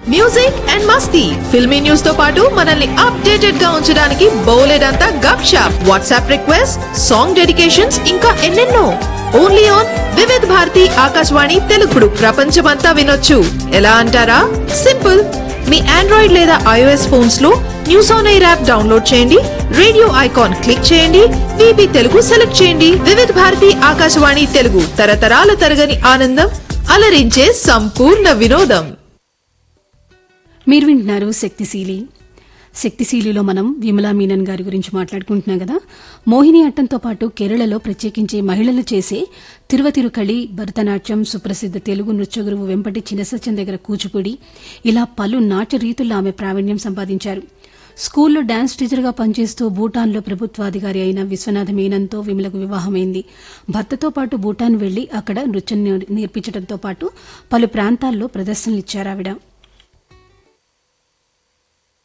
music and మస్తీ filmy news తో పాటు మనల్ని అప్డేటెడ్ గా ఉంచడానికి బోలెడంతా గప్ షాప్ వాట్సాప్ రిక్వెస్ట్ సాంగ్ డెడికేషన్స్ ఇంకా ఎన్నెన్నో ఓన్లీ ఆన్ వివిధ్ భారతి ఆకాశవాణి తెలుగుడు ప్రపంచమంతా వినొచ్చు ఎలా అంటారా సింపుల్ మీ ఆండ్రాయిడ్ లేదా ఐఓఎస్ ఫోన్స్ లో news on air app download చేయండి రేడియో ఐకాన్ క్లిక్ చేయండి విబి తెలుగు సెలెక్ట్ చేయండి వివిధ భారతి ఆకాశవాణి తెలుగు తరతరాల తరగని ఆనందం అలరించే సంపూర్ణ వినోదం మీరు వింటున్నారు శక్తిశీలి శక్తిశీలిలో మనం విమలా మీనన్ గారి గురించి మాట్లాడుకుంటున్నాం కదా మోహిని అట్టంతో పాటు కేరళలో ప్రత్యేకించి మహిళలు చేసే తిరువతిరుకళి భరతనాట్యం సుప్రసిద్ధ తెలుగు నృత్య గురువు వెంపటి చినసత్యం దగ్గర కూచిపూడి ఇలా పలు నాట్య రీతుల్లో ఆమె ప్రావీణ్యం సంపాదించారు స్కూల్లో డాన్స్ టీచర్గా పనిచేస్తూ భూటాన్లో ప్రభుత్వాధికారి అయిన విశ్వనాథ మీనన్తో విమలకు వివాహమైంది భర్తతో పాటు భూటాన్ వెళ్లి అక్కడ నృత్యం నేర్- నేర్పించడంతో పాటు పలు ప్రాంతాల్లో ప్రదర్శనలు ఇచ్చారు ఆవిడ